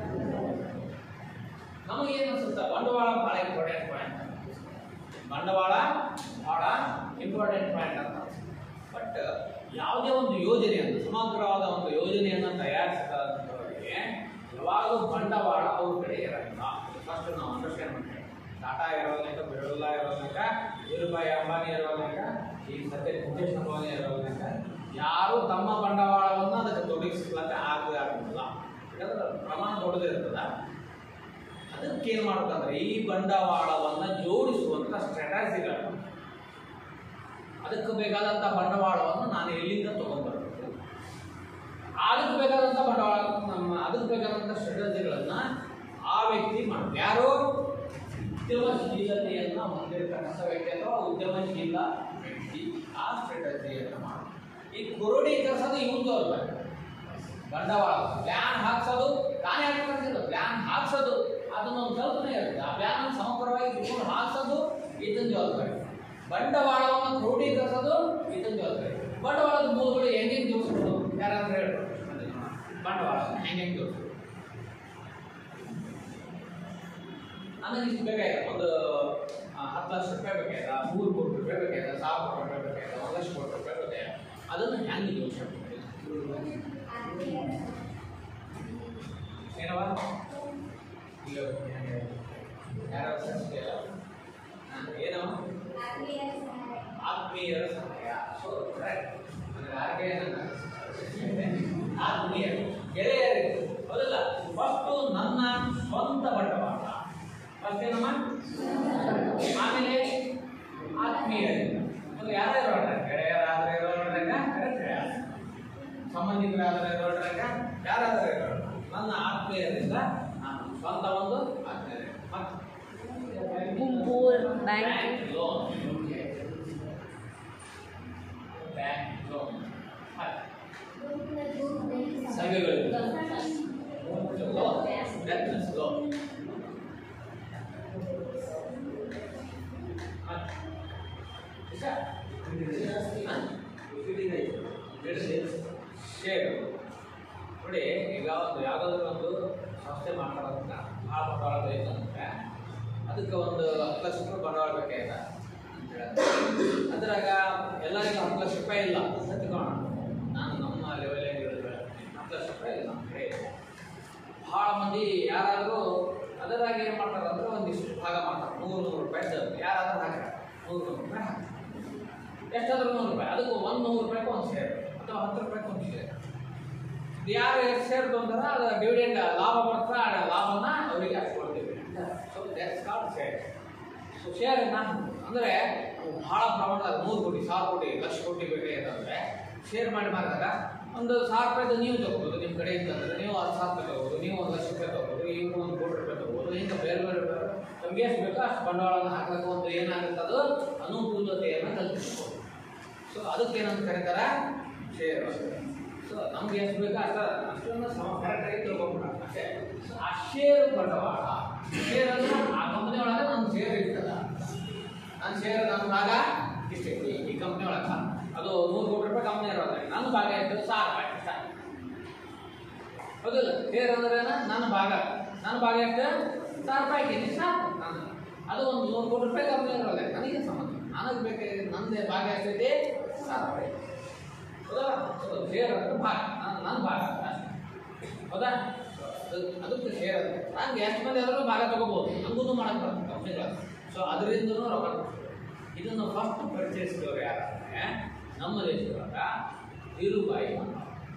ನಮಗೇನು ಅನ್ಸುತ್ತೆ ಬಂಡವಾಳ ಭಾಳ ಇಂಪಾರ್ಟೆಂಟ್ ಪಾಯಿಂಟ್ ಬಂಡವಾಳ ಬಹಳ ಇಂಪಾರ್ಟೆಂಟ್ ಪಾಯಿಂಟ್ ಅಂತ ಬಟ್ ಯಾವುದೇ ಒಂದು ಯೋಜನೆಯನ್ನು ಸಮಗ್ರವಾದ ಒಂದು ಯೋಜನೆಯನ್ನು ತಯಾರಿಸಿದವರಿಗೆ ಯಾವಾಗಲೂ ಬಂಡವಾಳ ಅವ್ರ ಕಡೆ ಇರಲ್ಲ ಫಸ್ಟ್ ನಾವು ಅಂಡರ್ಸ್ಟ್ಯಾಂಡ್ ಮಾಡ್ತೀವಿ ಟಾಟಾ ಇರೋದಕ್ಕ ಬಿರ್ಲಾ ಇರೋದಕ್ಕ ಧೀರುಭಾಯಿ ಅಂಬಾನಿ ಇರೋದಕ್ಕ ಈ ಸತ್ಯ ಮುಖೇಶ್ ಅಂಬಾನಿ ಇರೋದಕ್ಕ ಯಾರು ತಮ್ಮ ಬಂಡವಾಳವನ್ನು ಅದಕ್ಕೆ ತೊಡಗಿಸ್ಲಕ್ಕೆ ಆಗದೆ ಆಗುದಿಲ್ಲ ಯಾಕಂದ್ರೆ ಪ್ರಮಾಣ ದೊಡ್ಡದಿರ್ತದ ಅದಕ್ಕೆ ಏನು ಮಾಡ್ಬೇಕಂದ್ರೆ ಈ ಬಂಡವಾಳವನ್ನು ಜೋಡಿಸುವಂಥ ಸ್ಟ್ರಾಟಜಿಗಳನ್ನು ಅದಕ್ಕೆ ಬೇಕಾದಂಥ ಬಂಡವಾಳವನ್ನು ನಾನು ಎಲ್ಲಿಂದ ತಗೊಂಡ್ಬರ್ಬೇಕು ಅದಕ್ಕೆ ಬೇಕಾದಂಥ ಬಂಡವಾಳ ನಮ್ಮ ಅದಕ್ಕೆ ಬೇಕಾದಂಥ ಸ್ಟ್ರಾಟಜಿಗಳನ್ನು ಆ ವ್ಯಕ್ತಿ ಮಾಡ್ಬೇಕು ಯಾರು ಉದ್ಯಮಶೀಲತೆಯನ್ನು ಹೊಂದಿರತಕ್ಕಂಥ ವ್ಯಕ್ತಿ ಅಥವಾ ಉದ್ಯಮಶೀಲ ವ್ಯಕ್ತಿ ಆ ಸ್ಟ್ರಾಟಜಿಯನ್ನು ಮಾಡಿ ಈ ಕ್ರೋಢೀಕರಿಸೋದು ಇವಂದು ಅಲ್ಲ ಬಂಡವಾಳ ಪ್ಲಾನ್ ಹಾಕ್ಸೋದು ತಾನೇ ಹಾಕ್ಬೇಕಂತಿಲ್ಲ ಪ್ಲಾನ್ ಹಾಕ್ಸೋದು ಅದನ್ನ ಒಂದು ಕಲ್ಪನೆ ಇರುತ್ತೆ ಆ ಪ್ಲಾನ್ ಸಮಗ್ರವಾಗಿ ತಿಳ್ಕೊಂಡು ಹಾಕ್ಸೋದು ಇದನ್ನ ಜವಾಬ್ದಾರಿ ಬಂಡವಾಳವನ್ನು ಕ್ರೋಢೀಕರಿಸೋದು ಇದನ್ನ ಜವಾಬ್ದಾರಿ ಬಂಡವಾಳದ ಮೂಲಗಳು ಹೆಂಗೆ ಜೋಡಿಸ್ಬೋದು ಯಾರಾದ್ರೂ ಹೇಳ್ಬೋದು ಬಂಡವಾಳ ಹೆಂಗೆ ಹೆಂಗೆ ಜೋಡಿಸ್ಬೋದು ನನಗೆ ಇಷ್ಟು ಬೇಕಾಯ್ತು ಒಂದು ಆ, ಹತ್ತು ಲಕ್ಷ ರೂಪಾಯಿ ಬೇಕಾಯ್ತಾ ಮೂರು ಕೋಟಿ ರೂಪಾಯಿ ಬೇಕಾಯ್ತಾ ಸಾವಿರ ಕೋಟಿ ರೂಪಾಯಿ ಬೇಕಾಯ್ತಾ ಒಂದು ಲಕ್ಷ ಕೋಟಿ ರೂಪಾಯಿ ಬೇಕಾಯ್ತಾ ಅದನ್ನು ಹೆಂಗೆ ಯೋಚನೆ ಏನವ ಈಗ ಯಾರು ಸಂಸ್ಥೆಯಲ್ಲ ಏನವ ಆತ್ಮೀಯರ ಸಹಾಯ ಸೊ ಕರೆಕ್ಟ್ ನನಗೆ ಆರ್ಗೆ ಆತ್ಮೀಯರು ಗೆಳೆಯರು ಹೌದಲ್ಲ ಫಸ್ಟು ನನ್ನ ಸ್ವಂತ ಬಂಡವಾಳ ಫಸ್ಟ್ ಏನಮ್ಮ ಆಮೇಲೆ ಆತ್ಮೀಯರಿಂದ ಅದು ಯಾರ್ಯಾರು ಇರೋಣ ಗೆಳೆಯರಾದ್ರೆ ಇರೋದ್ರಾಗ ಕರೆಕ್ಟ್ ಸಂಬಂಧಿಕರಾದ್ರೆ ಇರೋದ್ರಾಗ ಯಾರಾದ್ರೆ ಇರೋಣ ನನ್ನ ಆತ್ಮೀಯರಿಂದ ನಾನು ಸ್ವಂತ ಒಂದು ಆತ್ಮೀಯರೇ ಮತ್ತೆ ಗುಂಪು bank bank loan bank loan ಸೇವೆಗಳು ಲೋನ್ ಬಿಸ್ನೆಸ್ ಲೋನ್ ಶೇರ್ ನೋಡಿ ಈಗ ಒಂದು ಯಾವುದಾದ್ರೂ ಒಂದು ಸಂಸ್ಥೆ ಮಾಡ್ತಾರಂತ ಆ ಬಂಡವಾಳ ಬೇಕಂದ್ರೆ ಅದಕ್ಕೆ ಒಂದು ಹತ್ತು ಲಕ್ಷ ರೂಪಾಯಿ ಬಂಡವಾಳ ಬೇಕಾಯ್ತ ಅದ್ರಾಗ ಎಲ್ಲರಿಗೂ ಹತ್ತು ಲಕ್ಷ ರೂಪಾಯಿ ಇಲ್ಲ ಸತ್ಕೋಣ ನಾನು ನಮ್ಮ ಲೆವೆಲ್ ಹತ್ತು ಲಕ್ಷ ರೂಪಾಯಿ ಇಲ್ಲ ನಮ್ಮ ಕಡೆ ಇಲ್ಲ. ಭಾಳ ಮಂದಿ ಯಾರಾದರೂ ಅದರಾಗ ಏನು ಮಾಡ್ತಾರೆ ಅಂದ್ರೆ ಒಂದಿಷ್ಟು ಭಾಗ ಮಾಡ್ತಾರೆ ನೂರು ನೂರು ರೂಪಾಯಿ ಯಾರಾದ್ರೂ ಹಾಕ್ತಾರೆ ನೂರು ನೂರು ರೂಪಾಯಿ ಹಾಕ್ತಾರೆ ಎಷ್ಟಾದ್ರೂ ನೂರು ರೂಪಾಯಿ ಅದಕ್ಕೆ ಒಂದು ನೂರು ರೂಪಾಯಿಗೆ ಒಂದು ಶೇರ್ ಅಥವಾ ಹತ್ತು ರೂಪಾಯಿಗೆ ಒಂದು ಶೇರ್ ಯಾರು ಎಷ್ಟು ಶೇರ್ ತೊಗೊಂತಾರ ಅದು ಡಿವಿಡೆಂಡ್ ಲಾಭ ಬರ್ತದೆ ಆ ಲಾಭನ ಅವರಿಗೆ ಅಷ್ಟು ಕೊಡ್ತೀವಿ so that's called share so share ನಾನು ಅಂದರೆ ಭಾಳ ಪ್ರಮಾಣದಾಗ ನೂರು ಕೋಟಿ ಸಾವಿರ ಕೋಟಿ ಲಕ್ಷ ಕೋಟಿ ಬೇಕಾಗಿತ್ತಂದ್ರೆ ಶೇರ್ ಮಾಡಿ ಮಾಡಿದಾಗ ಒಂದು ಸಾವಿರ ರೂಪಾಯಿದು ನೀವು ತಗೋಬೋದು ನಿಮ್ಮ ಕಡೆ ಇತ್ತಂದ್ರೆ ನೀವು ಹತ್ತು ಸಾವಿರ ರೂಪಾಯಿ ತಗೋಬೋದು ನೀವು ಒಂದು ಲಕ್ಷ ರೂಪಾಯಿ ತಗೋಬೋದು ಇವ್ರು ಒಂದು ಕೋಟಿ ರೂಪಾಯಿ ತಗೋಬೋದು ಹಿಂಗೆ ಬೇರೆ ಬೇರೆ ಬೇರೆ ನಮ್ಗೆ ಎಷ್ಟು ಬೇಕೋ ಅಷ್ಟು ಬಂಡವಾಳನ ಹಾಕಬೇಕು ಒಂದು ಏನಾಗುತ್ತೆ ಅದು ಅನುಕೂಲತೆಯನ್ನು ಕಲ್ಪಿಸ್ಬೋದು ಸೊ ಅದಕ್ಕೆ ಏನಂತ ಕರೀತಾರೆ ಶೇರ್ ಸೊ ನಮ್ಗೆ ಎಷ್ಟು ಬೇಕೋ ಅಷ್ಟ ಅಷ್ಟನ್ನು ಸಮ ಕರೆಕ್ಟಾಗಿ ತಿಳ್ಕೊಂಬಿಡ ಅಷ್ಟೇ ಸೊ ಆ ಶೇರ್ ಬಂಡವಾಳ ಶೇರ್ ಅಂದ್ರೆ ಆ ಕಂಪನಿ ಒಳಗೆ ನನ್ನ ಶೇರ್ ಇರ್ತದ ನನ್ನ ಶೇರ್ ನನ್ನ ಭಾಗ ಇಷ್ಟೈತಿ ಈ ಕಂಪ್ನಿ ಒಳಗೆ ಅದು ನೂರು ಕೋಟಿ ರೂಪಾಯಿ ಕಂಪ್ನಿ ಇರೋದ್ರೆ ನನ್ನ ಭಾಗ ಎಷ್ಟು ಸಾವಿರ ರೂಪಾಯಿ ಸಾಕು ಹೌದಿಲ್ಲ ಶೇರ್ ಅಂದ್ರೆ ಏನ? ನನ್ನ ಭಾಗ ನನ್ನ ಭಾಗ ಎಷ್ಟು ಸಾವಿರ ರೂಪಾಯಿ ಹಾಕೀನಿ ಸಾಕು ನಾನು ಅದು ಒಂದು ನೂರು ಕೋಟಿ ರೂಪಾಯಿ ಕಂಪ್ನಿ ಇರೋಲ್ಲ ನನಗೆ ಸಂಬಂಧ ನನಗೆ ಬೇಕಾಗಿದೆ ನಂದೇ ಭಾಗ ಎಷ್ಟೈತಿ ಸಾವಿರ ರೂಪಾಯಿ ಹೌದಾ ಶೇರ್ ಅಂದ್ರೆ ಭಾಗ ನನ್ನ ನನ್ನ ಭಾಗ ಅಷ್ಟೇ. ಹೌದಾ ಅದು- ಅದಕ್ಕೆ ಶೇರ್ ಅಂತ ನಂಗೆ ಎಷ್ಟು ಮಂದಿ ಆದರೂ ಭಾಗ ತಗೋಬೋದು ನಂಗೂ ಮಾಡಕ್ಕೆ ಬರ್ತದೆ ಕಂಪ್ನಿಗಳು ಸೊ ಅದರಿಂದನೂ ರೊಕ್ಕ ಬರ್ತದೆ. ಇದನ್ನು ಫಸ್ಟ್ ಪರಿಚಯಿಸಿದವರು ಯಾರಂದ್ರೆ ನಮ್ಮ ದೇಶದೊಳಗ ಧೀರುಬಾಯಿ ಅಂತ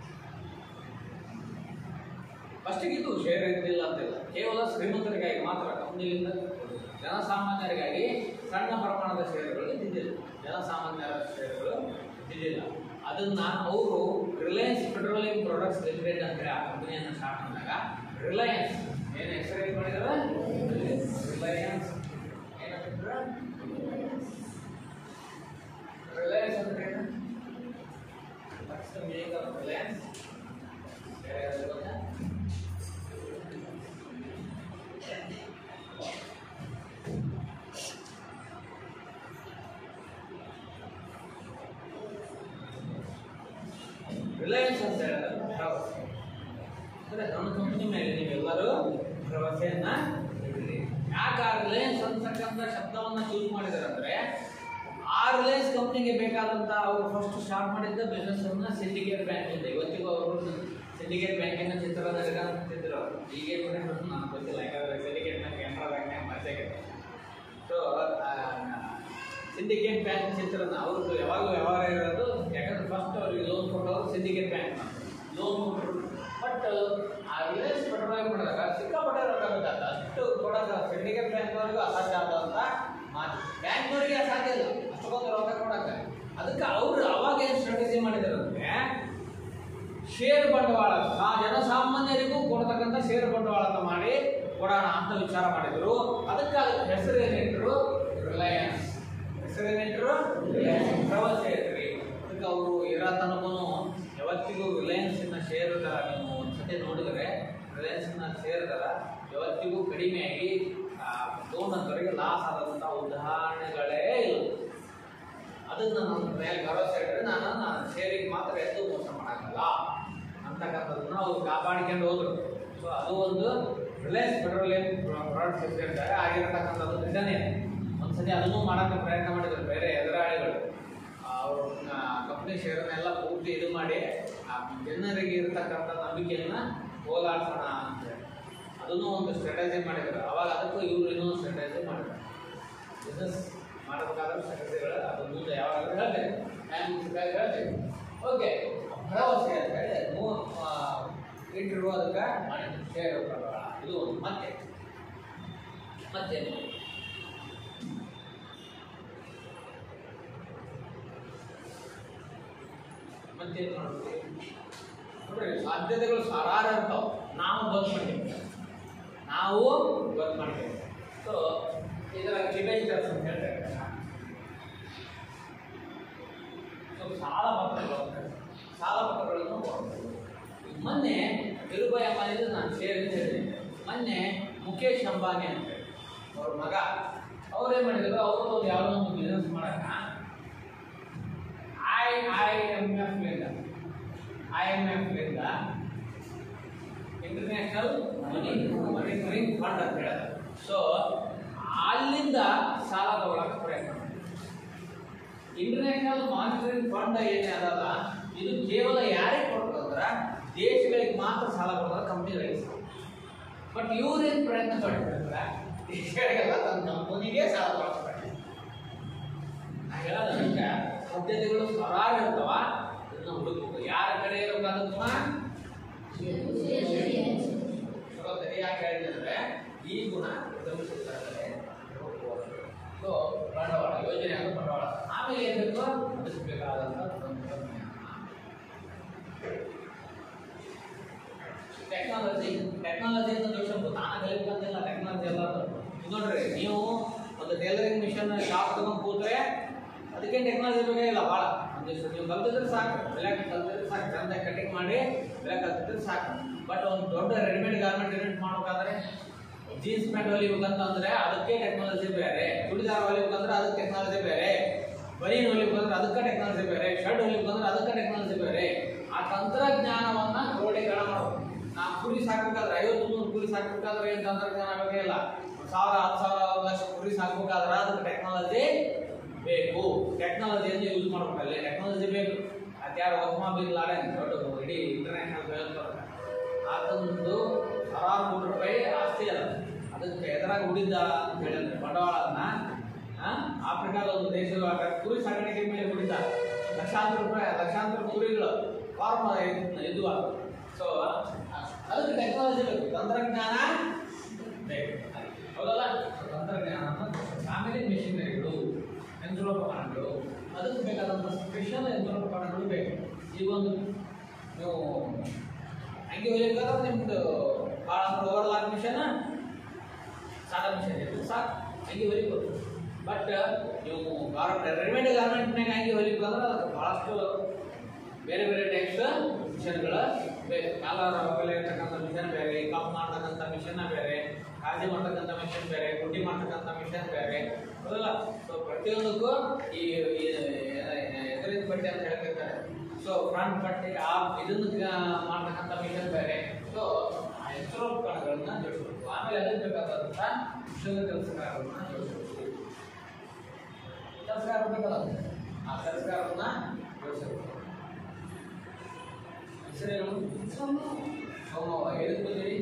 ಫಸ್ಟಿಗೆ ಇದು ಶೇರ್ ಇದ್ದಿಲ್ಲ ಅಂತಿಲ್ಲ ಕೇವಲ ಶ್ರೀಮಂತರಿಗಾಗಿ ಮಾತ್ರ ಕಂಪ್ನಿಯಿಂದ ಜನಸಾಮಾನ್ಯರಿಗಾಗಿ ಸಣ್ಣ ಪ್ರಮಾಣದ ಶೇರುಗಳು ಇದ್ದಿದ್ದಿಲ್ಲ ಜನಸಾಮಾನ್ಯರ ಶೇರುಗಳು ಇದ್ದಿದ್ದಿಲ್ಲ ಅದನ್ನ ಅವರು ರಿಲಯನ್ಸ್ ಪೆಟ್ರೋಲಿಯಂ ಪ್ರಾಡಕ್ಟ್ಸ್ ಲಿಮಿಟೆಡ್ ಅಂತ ಹೇಳಿ ಆ ಕಂಪನಿಯನ್ನು ಸ್ಟಾರ್ಟ್ ಮಾಡಿದಾಗ ರಿಲಯನ್ಸ್ ಏನು ಹೆಸರು ಏನು ಮಾಡಿದಾರೆ ರಿಲಯನ್ಸ್ ಏನಂತಿದ್ರು ರಿಲಯನ್ಸ್ ಅಂದ್ರೆ ಏನು ಫಸ್ಟ್ ಮೇಕ್ ರಿಲಯನ್ಸ್ ಯಾರ್ಯಾರು ಗೊತ್ತಾ ರಿಲಯನ್ಸ್ ಅಂತ ಹೇಳಿದ್ರೆ ಭರವಸೆ ಅಂದ್ರೆ ನನ್ನ ಕಂಪನಿ ಮೇಲೆ ನೀವೆಲ್ಲರೂ ಭರವಸೆಯನ್ನ ಇಡ್ರಿ ಯಾಕೆ ಆ ರಿಲಯನ್ಸ್ ಅಂತಕ್ಕಂಥ ಶಬ್ದವನ್ನ ಚೂಸ್ ಮಾಡಿದ್ದಾರೆ ಅಂದ್ರೆ ಆ ರಿಲಯನ್ಸ್ ಕಂಪ್ನಿಗೆ ಬೇಕಾದಂತ ಅವರು ಫಸ್ಟ್ ಸ್ಟಾರ್ಟ್ ಮಾಡಿದ್ದ ಬಿಸ್ನೆಸ್ ಅನ್ನ ಸಿಂಡಿಕೇಟ್ ಬ್ಯಾಂಕ್ ಇಂದ ಇವತ್ತಿಗೂ ಅವರು ಸಿಂಡಿಕೇಟ್ ಬ್ಯಾಂಕಿನ ಚಿತ್ರ ನಡಗಂತಿದ್ರು ಈಗೇನು ನನಗೆ ಗೊತ್ತಿಲ್ಲ ಯಾಕಂದ್ರೆ ಸಿಂಡಿಕೇಟ್ ಬ್ಯಾಂಕ್ ಕೆನರಾ ಬ್ಯಾಂಕ್ನಾಗ ಮರ್ಚಾಗಿದೆ ಸೊ ಸಿಂಡಿಕೇಟ್ ಬ್ಯಾಂಕ್ ಚಿತ್ರನ ಅವ್ರದ್ದು ಯಾವಾಗಲೂ ವ್ಯವಹಾರ ಇರೋದು ಯಾಕಂದ್ರೆ ಫಸ್ಟ್ ಅವ್ರಿಗೆ ಲೋನ್ ಕೊಟ್ಟವರು ಸಿಂಡಿಕೇಟ್ ಬ್ಯಾಂಕ್ ಲೋನ್ ಕೊಟ್ಟರು ಬಟ್ ಆ ರಿಲಯನ್ಸ್ ಪೆಟ್ರೋಲಿಯಂ ಮಾಡಿದಾಗ ಸಿಕ್ಕಾಪಟ್ಟೆ ರೊಕ್ಕ ಬೇಕಾದ ಅಷ್ಟು ಕೊಡೋಕೆ ಸಿಂಡಿಕೇಟ್ ಬ್ಯಾಂಕ್ನವ್ರಿಗೂ ಅಸಾಧ್ಯ ಆದಂತ ಮಾತು ಬ್ಯಾಂಕ್ನವ್ರಿಗೆ ಅಸಾಧ್ಯ ಇಲ್ಲ ಅಷ್ಟೊಂದು ರೊಕ್ಕ ಕೊಡಕ್ಕೆ ಅದಕ್ಕೆ ಅವರು ಅವಾಗ ಏನು ಸ್ಟ್ರಾಟಜಿ ಮಾಡಿದಾರೆ ಅಂದ್ರೆ ಷೇರು ಬಂಡವಾಳ ಆ ಜನಸಾಮಾನ್ಯರಿಗೂ ಕೊಡ್ತಕ್ಕಂಥ ಷೇರು ಬಂಡವಾಳನ ಮಾಡಿ ಕೊಡೋಣ ಅಂತ ವಿಚಾರ ಮಾಡಿದ್ರು ಅದಕ್ಕೆ ಅದಕ್ಕೆ ಹೆಸರು ಏನಿಟ್ರು ರಿಲಯನ್ಸ್ ಹೆಸರು ಏನಿಟ್ರು ಭರವಸೆ ಐತ್ರಿ ಅದಕ್ಕೆ ಅವರು ಇರೋ ತನಕೂ ಯಾವತ್ತಿಗೂ ರಿಲಯನ್ಸಿನ ಷೇರು ದರ ನೀವು ಒಂದ್ಸತಿ ನೋಡಿದರೆ ರಿಲಯನ್ಸಿನ ಷೇರ್ ದರ ಯಾವತ್ತಿಗೂ ಕಡಿಮೆಯಾಗಿ ತಗೊಂಡಂಥವರಿಗೆ ಲಾಸ್ ಆದಂಥ ಉದಾಹರಣೆಗಳೇ ಇಲ್ಲ ಅದನ್ನ ನನ್ನ ಮೇಲೆ ಭರವಸೆ ಇಟ್ಟರೆ ನಾನು ನಾನು ಶೇರಿಗೆ ಮಾತ್ರ ಎದ್ದು ಮೋಸ ಮಾಡಕ್ಕಲ್ಲ ಅಂತಕ್ಕಂಥದ್ದನ್ನ ಅವ್ರು ಕಾಪಾಡಿಕೊಂಡು ಹೋದ್ರು ಸೊ ಅದು ಒಂದು ರಿಲಯನ್ಸ್ ಪೆಟ್ರೋಲಿಯಂ ಪ್ರಾಡಕ್ಟ್ಸ್ ಇದ್ದಾಗ ಆಗಿರತಕ್ಕಂಥದ್ದು ನಿಜನೇ ಒಂದ್ಸತಿ ಅದನ್ನು ಮಾಡೋಕ್ಕೆ ಪ್ರಯತ್ನ ಮಾಡಿದ್ರು ಬೇರೆ ಎದುರಾಳಿಗಳು ಅವರು ಕಂಪ್ನಿ ಶೇರನ್ನೆಲ್ಲ ಪೂರ್ತಿ ಇದು ಮಾಡಿ ಆ ಜನರಿಗೆ ಇರತಕ್ಕಂಥ ನಂಬಿಕೆಯನ್ನ ಹೋಲಾಡ್ಸೋಣ ಅಂತ ಹೇಳಿ ಅದನ್ನು ಒಂದು ಸ್ಟ್ರಾಟಜಿ ಮಾಡಿದ್ರು ಅವಾಗ ಅದಕ್ಕೂ ಇವರು ಇನ್ನೊಂದು ಸ್ಟ್ರಾಟಜಿ ಮಾಡಿದ್ರು ಬಿಸ್ನೆಸ್ ಮಾಡಬೇಕಾದ್ರೆ ಸ್ಟ್ರಾಟಜಿಗಳು ಅದು ಮುಂದೆ ಯಾವಾಗಲೂ ಹೇಳ್ತೇನೆ ಟೈಮ್ ಸಿಕ್ಕಾಗ ಹೇಳ್ತೇನೆ ಓಕೆ ಭರವಸೆ ಅಂತ ಹೇಳಿ ಮೂರು ಇಂಟರ್ವ್ಯೂ ಅದಕ್ಕೆ ಮಾಡಿದ್ರು ಶೇರ್ ಪ್ರಕಾರ ಇದು ಒಂದು ಮತ್ತೆ ಮತ್ತೇನು ಮತ್ತೇನು ಮಾಡ್ತೀವಿ ನೋಡ್ರಿ ಸಾಧ್ಯತೆಗಳು ಸಾವಿರಾರು ಇರ್ತಾವ ನಾವು ಬಂದ್ ಮಾಡ್ತೀವಿ ನಾವು ಬಂದ್ ಮಾಡ್ತೀವಿ ಸೊ ಇದರ ಡಿಬೆಂಚರ್ಸ್ ಅಂತ ಹೇಳ್ತಾರೆ ಸೊ ಸಾಲ ಪತ್ರಗಳು ಅಂತ ಹೇಳ್ತಾರೆ. ಸಾಲ ಪತ್ರಗಳನ್ನು ಕೊಡ್ತಾರೆ. ಈಗ ಮೊನ್ನೆ ಧೀರುಭಾಯಿ ಅಂಬಾನಿದು ನಾನು ಶೇರ್ ಅಂತ ಹೇಳಿದೆ ಮೊನ್ನೆ ಮುಖೇಶ್ ಅಂಬಾನಿ ಅಂತ ಹೇಳಿ ಅವ್ರ ಮಗ ಅವ್ರೇನ್ ಮಾಡಿದ್ರು ಅವರು ಒಂದು ಯಾವುದೋ ಒಂದು ಬಿಸ್ನೆಸ್ ಮಾಡಕ ಐ ಐ ಎಮ್ ಎಫ್ ಲಿಂದ ಐ ಎಮ್ ಎಫ್ ಲಿಂದ ಇಂಟರ್ನ್ಯಾಷನಲ್ ಮನಿ ಮಾನಿಟರಿಂಗ್ ಫಂಡ್ ಅಂತ ಹೇಳಿದ್ರು ಸೊ ಅಲ್ಲಿಂದ ಸಾಲ ತಗೊಳಕ್ಕೆ ಪ್ರಯತ್ನ ಮಾಡಿದ್ರು ಇಂಟರ್ನ್ಯಾಷನಲ್ ಮಾನಿಟರಿಂಗ್ ಫಂಡ್ ಏನೇ ಅದಲ್ಲ ಇದು ಕೇವಲ ಯಾರಿಗೆ ಕೊಡ್ತದಂದ್ರ ದೇಶಗಳಿಗೆ ಮಾತ್ರ ಸಾಲ ಕೊಡ್ತಾರೆ ಕಂಪ್ನಿಗಳಿಗೆ ಬಟ್ ಇವ್ರೇನ್ ಪ್ರಯತ್ನ ಪಡ್ತಾರೆ ದೇಶಗಳಿಗೆಲ್ಲ ತನ್ನ ಕಂಪನಿಗೆ ಸಾಲ ಕೊಡ್ತಾರೆ ನಾ ಹೇಳೋದಕ್ಕೆ ಸಾಧ್ಯತೆಗಳು ಸಾವಿರಾರು ಇರ್ತಾವ ಇದನ್ನ ಹುಡುಕಬೇಕು ಯಾರ ಕಡೆ ಇರಬೇಕಾದ ಚಲೋ ಯಾಕೆ ಹೇಳಿದ್ರೆ ಈ ಗುಣ ಉದ್ಯಮಶೀಲತೆ ಸೊ ಬಂಡವಾಳ ಯೋಜನೆ ಅಂದ್ರೆ ಬಂಡವಾಳ ಆಮೇಲೆ ಏನ್ ಬೇಕು ಅದಕ್ಕೆ ಬೇಕಾದಂತ ತಂತ್ರಜ್ಞಾನ ಟೆಕ್ನಾಲಜಿ ಟೆಕ್ನಾಲಜಿ ಅಂತ ಯೋಚನೆ ತಾನ ಕಲಿಬೇಕಂತಿಲ್ಲ ಟೆಕ್ನಾಲಜಿ ಎಲ್ಲ ಇದು ನೋಡ್ರಿ ನೀವು ಒಂದು ಟೈಲರಿಂಗ್ ಮಿಷನ್ ಶಾಪ್ ತಗೊಂಡ್ ಕೂತ್ರೆ ಅದಕ್ಕೆ ಟೆಕ್ನಾಲಜಿ ಬೇಕಾಗಿಲ್ಲ ಭಾಳ ಒಂದಿಷ್ಟು ನೀವು ಕಲ್ತಿದ್ರೆ ಸಾಕು ಬೆಲೆ ಕಲ್ತಿದ್ರೆ ಸಾಕು ಚಂದ ಕಟಿಂಗ್ ಮಾಡಿ ಬೆಲೆ ಕಲ್ತಿದ್ರೆ ಸಾಕು ಬಟ್ ಒಂದು ದೊಡ್ಡ ರೆಡಿಮೇಡ್ ಗಾರ್ಮೆಂಟ್ ರೆಡಿಮೇಡ್ ಮಾಡ್ಬೇಕಾದ್ರೆ ಜೀನ್ಸ್ ಪ್ಯಾಂಟ್ ಹೊಲಿಬೇಕಂತಂದ್ರೆ ಅದಕ್ಕೆ ಟೆಕ್ನಾಲಜಿ ಬೇರೆ ಚೂಡಿದಾರ್ ಹೊಲಿಬೇಕಂದ್ರೆ ಅದಕ್ಕೆ ಟೆಕ್ನಾಲಜಿ ಬೇರೆ ಬನೀನ್ ಹೊಲಿಬೇಕು ಅಂದ್ರೆ ಅದಕ್ಕೆ ಟೆಕ್ನಾಲಜಿ ಬೇರೆ ಶರ್ಟ್ ಹೊಲಿಬೇಕು ಅಂದ್ರೆ ಅದಕ್ಕೆ ಟೆಕ್ನಾಲಜಿ ಬೇರೆ ಆ ತಂತ್ರಜ್ಞಾನವನ್ನ ಕ್ರೋಢೀಕರಣ ಮಾಡೋದು ನಾ ಕುರಿ ಸಾಕಬೇಕಾದ್ರೆ ಐವತ್ತು ನೂರು ಕುರಿ ಸಾಕಬೇಕಾದ್ರೆ ಏನು ತಂತ್ರಜ್ಞಾನ ಬೇಕೇ ಇಲ್ಲ ಒಂದ್ ಸಾವಿರ ಹತ್ತು ಸಾವಿರ ಒಂದು ಲಕ್ಷ ಕುರಿ ಸಾಕಬೇಕಾದ್ರೆ ಅದಕ್ಕೆ ಟೆಕ್ನಾಲಜಿ ಬೇಕು ಟೆಕ್ನಾಲಜಿಯನ್ನು ಯೂಸ್ ಮಾಡ್ಬೇಕಲ್ಲಿ ಟೆಕ್ನಾಲಜಿ ಬೇಕು ಅದ್ಯಾರು ಒಸ್ಮಾ ಬಿನ್ ಲಾಡೆನ್ ದೊಡ್ಡ ಇಡೀ ಇಂಟರ್ನ್ಯಾಷನಲ್ ಭಯೋತ್ಪಾದಕ ಆತಂದು ಸಾವಿರಾರು ಕೋಟಿ ರೂಪಾಯಿ ಆಸ್ತಿ ಅದ ಅದಕ್ಕೆ ಎದುರಾಗಿ ಉಳಿದ ಅಂತ ಹೇಳಿದ್ರೆ ಬಂಡವಾಳನ್ನ ಆ, ಆಫ್ರಿಕಾದ ಒಂದು ದೇಶದ ಕುರಿ ಸಾಗಾಣಿಕೆ ಮೇಲೆ ಉಳಿದ ಲಕ್ಷಾಂತರ ರೂಪಾಯಿ ಲಕ್ಷಾಂತರ ಕುರಿಗಳು ಫಾರ್ಮ್ ಇದು ಸೊ ಅದಕ್ಕೆ ಟೆಕ್ನಾಲಜಿ ಬೇಕು ತಂತ್ರಜ್ಞಾನ ಬೇಕು ಹೌದಲ್ಲ ತಂತ್ರಜ್ಞಾನ ಆಮೇಲೆ ಮೆಷಿನರಿಗಳು ಯಂತ್ರೋಪಕರಣಗಳು ಅದಕ್ಕೆ ಬೇಕಾದಂಥ ಸ್ಪೆಷಲ್ ಯಂತ್ರೋಪಕರಣಗಳು ಬೇಕು ಈ ಒಂದು ನೀವು ಹಂಗೆ ಹೋಗ್ಬೇಕಾದ್ರೆ ನಿಮ್ದು ಭಾಳ ಓವರ್ಲಾಕ್ ಮಿಷನ್ ಸಾದಾ ಮಿಷನ್ ಇದೆ ಸಾಕು ಹಂಗೆ ಹೊಲಿಬೋದು ಬಟ್ ನೀವು ಗಾರ್ಮೆಂಟ್ ರೆಡಿಮೇಡ್ ಗಾರ್ಮೆಂಟ್ನಾಗ ಹಂಗೆ ಹೊಲಿಬೇಕು ಅಂದ್ರೆ ಅದಕ್ಕೆ ಭಾಳಷ್ಟು ಬೇರೆ ಬೇರೆ ಟೈಪ್ಸ್ ಮಿಷನ್ಗಳ ಬೇಕು ಕಾಲರ್ ಅವೆಲ್ಲ ಇರ್ತಕ್ಕಂಥ ಮಿಷನ್ ಬೇರೆ ಕಪ್ ಮಾಡ್ತಕ್ಕಂಥ ಮಿಷನ್ ಬೇರೆ ಕಾಳಜಿ ಮಾಡ್ತಕ್ಕಂಥ ಮಿಷನ್ ಬೇರೆ ಗುಡ್ಡಿ ಮಾಡ್ತಕ್ಕಂಥ ಮಿಷನ್ ಬೇರೆ ಹೌದಲ್ಲ ಸೊ ಪ್ರತಿಯೊಂದಕ್ಕೂ ಈ ಈ ಎದುರಿನ ಪಟ್ಟಿ ಅಂತ ಹೇಳ್ತಿರ್ತಾರೆ ಸೊ ಫ್ರಂಟ್ ಪಟ್ಟಿ ಆ ಇದನ್ನ ಕ- ಮಾಡ್ತಕ್ಕಂಥ ಮಿಷನ್ ಬೇರೆ ಸೊ ಆ ಯಂತ್ರೋಪಕರಣಗಳನ್ನ ಜೋಡಿಸ್ಬೇಕು ಆಮೇಲೆ ಅದಕ್ಕೆ ಬೇಕಾದಂಥ ಕುಶಲ ಕೆಲಸಗಾರರನ್ನ ಜೋಡಿಸ್ಬೇಕು ಕೆಲಸಗಾರ ಬೇಕಲ್ಲ ಆ ಕೆಲಸಗಾರರನ್ನ ಜೋಡಿಸಬೇಕು ಹೆಸರೇನು ಸೋಮವ ಎದಕ್ಕೆ ಬಂದಿರಿ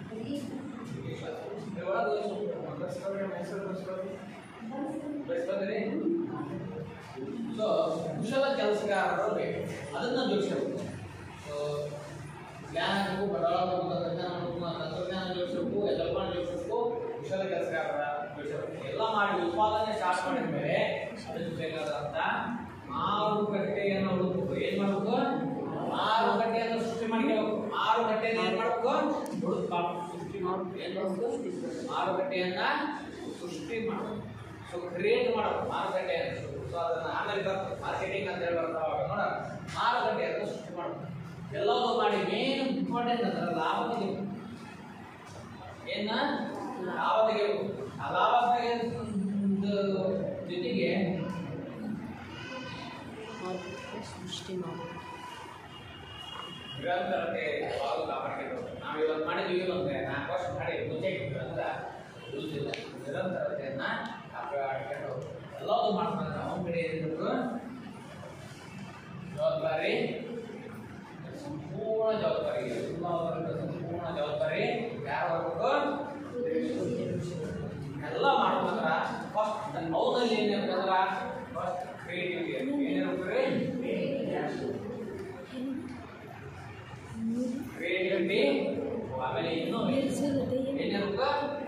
ಒಳಗೆ ಹೆಸರು ಬೆಳೆಸ್ಕೊಂಡ್ರಿ ಸೊ ಕುಶಲ ಕೆಲಸಗಾರರು ಬೇಕು ಅದನ್ನ ಜೋಡಿಸಬೇಕು ಸೊ ಜ್ಞಾನ ಬೇಕು ಬಂಡವಾಳ ಬೇಕು ತಂತ್ರಜ್ಞಾನ ಬೇಕು ತಂತ್ರಜ್ಞಾನ ಜೋಡಿಸಬೇಕು ಎಲ್ಲ ಜೋಡಿಸಬೇಕು ಕುಶಲ ಕೆಲಸಗಾರರ ಜೋಡಿಸಬೇಕು ಎಲ್ಲ ಮಾಡಿ ಉತ್ಪಾದನೆ ಸ್ಟಾರ್ಟ್ ಮಾಡಿದ ಮೇಲೆ ಅದಕ್ಕೆ ಬೇಕಾದಂತ ಮಾರುಕಟ್ಟೆಯನ್ನು ಹುಡುಕಬೇಕು ಏನ್ ಮಾಡ್ಬೇಕು ಮಾರುಕಟ್ಟೆಯನ್ನು ಸೃಷ್ಟಿ ಮಾಡ್ಕೋಬೇಕು ಮಾರುಕಟ್ಟೆಯನ್ನು ಏನ್ ಮಾಡ್ಬೇಕು ಹುಡುಕ್ಬೇಕು ಸೃಷ್ಟಿ ಮಾಡ್ಬೇಕು ಏನ್ ಮಾಡ್ಬೇಕು ಮಾರುಕಟ್ಟೆಯನ್ನ ಸೃಷ್ಟಿ ಮಾಡಬೇಕು ಸೊ ಕ್ರಿಯೇಟ್ ಮಾಡಬೇಕು ಮಾರುಕಟ್ಟೆಯನ್ನು ಸೊ ಅದನ್ನ ಆಮೇಲೆ ಬರ್ತದೆ ಮಾರ್ಕೆಟಿಂಗ್ ಅಂತ ಹೇಳಿ ಬರ್ತಾವಾಗ ನೋಡ ಮಾರುಕಟ್ಟೆಯನ್ನು ಸೃಷ್ಟಿ ಮಾಡಬೇಕು ಎಲ್ಲವೂ ಮಾಡಿ ಮೇನ್ ಇಂಪಾರ್ಟೆಂಟ್ ಅಂದ್ರೆ ಲಾಭ ತೆಗಿಬೇಕು ಏನ ಲಾಭ ತೆಗಿಬೇಕು ಆ ಲಾಭ ತೆಗೆದ ಜೊತೆಗೆ ಸೃಷ್ಟಿ ಮಾಡಿ ನಿರಂತರತೆ ಯಾವಾಗಲೂ ಕಾಪಾಡ್ಕೊಂಡು ನಾವು ಇವತ್ತು ಮಾಡಿದ್ವಿ ಒಂದು ನಾಲ್ಕು ವರ್ಷ ಮಾಡಿ ಮುಂಚೆ ಇಟ್ಟಿದ್ರಂದ್ರ ಯೂಸ್ ಇಲ್ಲ ನಿರಂತರತೆಯನ್ನ ಕಾಪಾಡ್ಕೊಂಡು ಹೋಗ್ಬೇಕು. ಎಲ್ಲವೂ ಮಾಡ್ತಾರೆ ನಾವು ಕಡೆ ಏನಿದ್ರು ಜವಾಬ್ದಾರಿ ಸಂಪೂರ್ಣ ಜವಾಬ್ದಾರಿ ಎಲ್ಲವರ ಸಂಪೂರ್ಣ ಜವಾಬ್ದಾರಿ ಯಾರು ಬರ್ಬೇಕು ಎಲ್ಲ ಮಾಡ್ಬೇಕಂದ್ರ ಫಸ್ಟ್ ಅವನಲ್ಲಿ ಏನಿರ್ತಂದ್ರ ಫಸ್ಟ್ ಕ್ರಿಯೇಟಿವಿಟಿ ಏನಿರ್ತಾರೆ ಕ್ರಿಯೇಟಿವಿಟಿ ಆಮೇಲೆ ಇನ್ನೂ ಏನಿರ್ಬೇಕು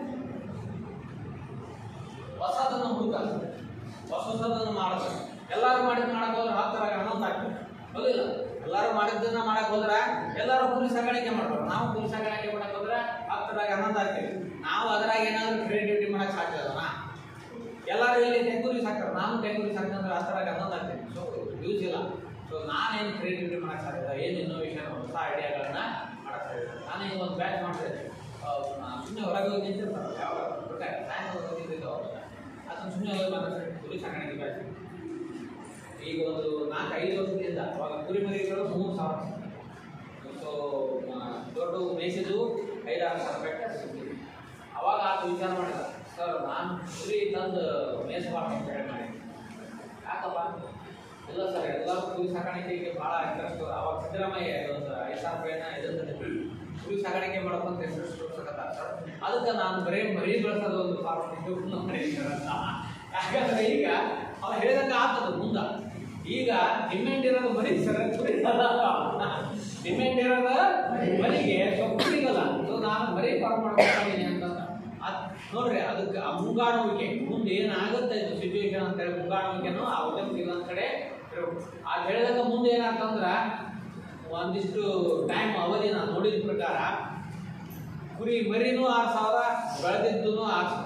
ಹೊಸದನ್ನು ಹುಡುಕ ಹೊಸದನ್ನು ಮಾಡಬೇಕು ಎಲ್ಲರೂ ಮಾಡಿದ್ ಮಾಡಕ್ ಹೋದ್ರೆ ಹತ್ತರಾಗ ಹನ್ನೊಂದು ಆಗ್ತದೆ ಹೌದಿಲ್ಲ ಎಲ್ಲರೂ ಮಾಡಿದ್ದನ್ನ ಮಾಡಕ್ ಹೋದ್ರ ಎಲ್ಲರೂ ಕುರಿ ಸಾಗಾಣಿಕೆ ಮಾಡ್ತಾರೆ ನಾವು ಕುರಿ ಸಾಗಾಣಿಕೆ ಮಾಡಕ್ ಹೋದ್ರೆ ಹತ್ತರಾಗ ಹನ್ನೊಂದು ಆಗ್ತೀವಿ ನಾವು ಅದ್ರಾಗ ಏನಾದ್ರು ಕ್ರಿಯೇಟಿವಿಟಿ ಮಾಡಕ್ ಸಾಧ್ಯ ಅದನ್ನ ಎಲ್ಲರೂ ಇಲ್ಲಿ ತೆಂಗುರಿ ಸಾಕ್ತಾರೆ ನಾನು ತೆಂಗುರಿ ಸಾಕ್ತಂದ್ರೆ ಹತ್ತರಾಗ ಹನ್ನೊಂದು ಆಗ್ತೀನಿ ಸೊ ಯೂಸ್ ಇಲ್ಲ ಸೊ ನಾನೇನು ಕ್ರಿಯೇಟಿವಿಟಿ ಮಾಡಕ್ ಸಾಧ್ಯ ಏನು ಇನ್ನೋವೇಷನ್ ಹೊಸ ಐಡಿಯಾಗಳನ್ನ ಮಾಡಕ್ ಸಾಧ್ಯ ನಾನು ಈಗ ಒಂದು ಬ್ಯಾಚ್ ಮಾಡ್ತಾ ಇದ್ದೆ ಸುಮ್ಮನೆ ಹೊರಗೆ ಹೋಗಿ ನಿಂತಿರ್ತಾರೆ ಯಾವ ಸಾಯಂಕಾಲ ಹೋಗಿ ನಿಂತಿದ್ದೆ ಅವಾಗ ಅದನ್ನ ಸುಮ್ಮನೆ ಹೋಗಿ ಮಾತಾಡ್ತಾರೆ ಕುರಿ ಸಾಕಾಣಿಕೆ ಬ್ಯಾಚ್ ಈಗ ಒಂದು ನಾಲ್ಕು ಐದು ವರ್ಷದಿಂದ ಅವಾಗ ಕುರಿ ಮರಿಗಳು ಮೂರು ಸಾವಿರ ಸೊ ದೊಡ್ಡ ಮೇಯಿಸಿದ್ದು ಐದಾರು ಸಾವಿರ ರೂಪಾಯಿ ಅವಾಗ ಆತ ವಿಚಾರ ಮಾಡಿದ ಸರ್ ನಾನು ಕುರಿ ತಂದು ಮೇಯಿಸಬಾರ್ದು ಅಂತ ಹೇಳಿ ಮಾಡಿ ಯಾಕಪ್ಪ ಇಲ್ಲ ಸರ್ ಎಲ್ಲರೂ ಕುರಿ ಸಾಕಾಣಿಕೆಗೆ ಭಾಳ ಇಂಟ್ರೆಸ್ಟ್ ಅವಾಗ ಸಿದ್ದರಾಮಯ್ಯ ಒಂದು ಐದು ಸಾವಿರ ರೂಪಾಯಿನ ಇದನ್ನ ಕುರಿ ಸಾಕಾಣಿಕೆ ಮಾಡ್ಕೊಂತ ಇಂಟ್ರೆಸ್ಟ್ ತೋರ್ಸಕತ್ತಾರ ಸರ್ ಅದಕ್ಕೆ ನಾನು ಬರೀ ಮರಿ ಬೆಳೆಸೋದು ಒಂದು ಫಾರ್ಮ್ ಇಟ್ಟು ಮಾಡಿದ್ದೀನಿ ಅಂತ ಯಾಕಂದ್ರೆ ಈಗ ಅವ ಹೇಳಿದಂಗೆ ಆಗ್ತದೆ ಮುಂದ ಈಗ ಡಿಮ್ಯಾಂಡ್ ಇರೋದು ಮರಿ ಸರ್ ಕುರಿ ಡಿಮ್ಯಾಂಡ್ ಇರೋದು ಮರಿಗೆ ಸೊ ಕುರಿಗಲ್ಲ ಸೊ ನಾನು ಮರಿ ಫಾರ್ಮ್ ಮಾಡ್ಕೊಂಡಿದ್ದೀನಿ ಅಂತ ಅದ್ ನೋಡ್ರಿ ಅದಕ್ಕೆ ಆ ಮುಂಗಾಣುವಿಕೆ ಮುಂದೆ ಏನಾಗುತ್ತೆ ಇದು ಸಿಚುವೇಶನ್ ಅಂತ ಹೇಳಿ ಮುಂಗಾಣುವಿಕೆನೂ ಆ ಉದ್ಯಮ ಇಲ್ಲ ಅಂತ ಕಡೆ ಇರ್ಬೇಕು. ಆ ಹೇಳಿದಾಗ ಮುಂದೆ ಏನಾಗ್ತಂದ್ರ ಒಂದಿಷ್ಟು ಟೈಮ್ ಅವಧಿ ನಾನು ನೋಡಿದ ಪ್ರಕಾರ ಕುರಿ ಮರಿನೂ ಆರು ಸಾವಿರ ಬೆಳೆದಿದ್ದು ಆರು ಸಾವಿರ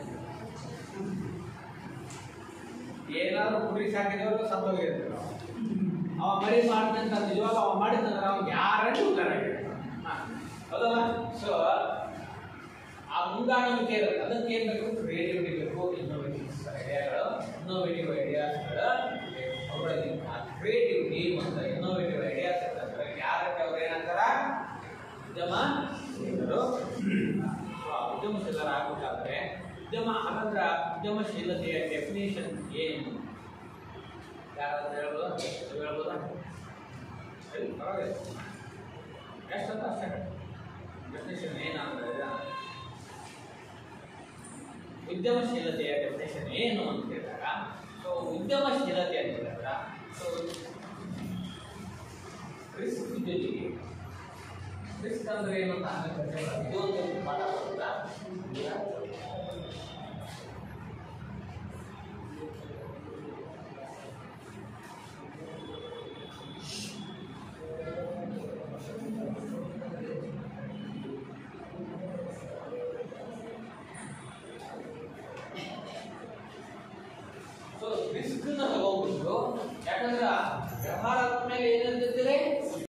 ಏನಾದ್ರು ಕುರಿ ಸಾಕಿದವರು ಸತ್ತೋಗಿರ್ತಾರೆ ನಾವು. ಅವ ಮರಿ ಮಾಡ್ತಂತ ನಿಜವಾಗ ಅವ ಮಾಡಿದಂದ್ರೆ ಅವ್ನು ಗ್ಯಾರಂಟಿ ಉದ್ದಾರ ಹೌದಲ್ಲ ಸೊ ಆ ಮುಂಗಾಣುವಿಕೆ ಇರುತ್ತೆ ಅದಕ್ಕೆ ಏನ್ ಬೇಕು ಕ್ರಿಯೇಟಿವಿಟಿ ಬೇಕು ಇನ್ನೋವೇಟಿವ್ಸ್ ಐಡಿಯಾಗಳು ಇನ್ನೋವೇಟಿವ್ ಐಡಿಯಾಸ್ಗಳು ಅವರಲ್ಲಿ ಕ್ರಿಯೇಟಿವಿಟಿ ಮತ್ತು ಇನ್ನೋವೇಟಿವ್ ಐಡಿಯಾಸ್ ಇರ್ತಂದ್ರೆ ಯಾರಕ್ಕೆ ಅವ್ರು ಏನಂತಾರ ಉದ್ಯಮಶೀಲರು ಆ, ಉದ್ಯಮಶೀಲರ ಆಗ್ಬೇಕಾದ್ರೆ ಉದ್ಯಮ ಹಾಗಂದ್ರ ಉದ್ಯಮಶೀಲತೆಯ ಡೆಫಿನೇಷನ್ ಏನು ಯಾರಾದ್ರೂ ಹೇಳ್ಬೋದಾ ನೀವು ಹೇಳ್ಬೋದಾ ಹೇಳಿ ಪರವಾಗಿಲ್ಲ ಎಷ್ಟಂತ ಅಷ್ಟೇ ಡೆಫಿನೇಷನ್ ಏನಂದ್ರೆ ಉದ್ಯಮಶೀಲತೆಯ ಡೆಫಿನೇಷನ್ ಏನು ಅಂತ ಕೇಳಿದಾಗ ಸೊ ಉದ್ಯಮಶೀಲತೆ ಅಂತ ಹೇಳಿದಾಗ ಸೊ ರಿಸ್ಕ್ ಜೊತೆಗೆ ರಿಸ್ಕ್ ಅಂದ್ರೆ ಏನು ಅಂತ ಆಮೇಲೆ ಚರ್ಚೆ ಮಾಡೋಣ. ಇದು ಒಂದು ಪಾಠ ಬರುತ್ತಾ ಸೊ ರಿಸ್ಕ್ ನ ತಗೋಬಿಟ್ಟು ಯಾಕಂದ್ರೆ ವ್ಯವಹಾರದ ಮೇಲೆ ಏನಿದೆ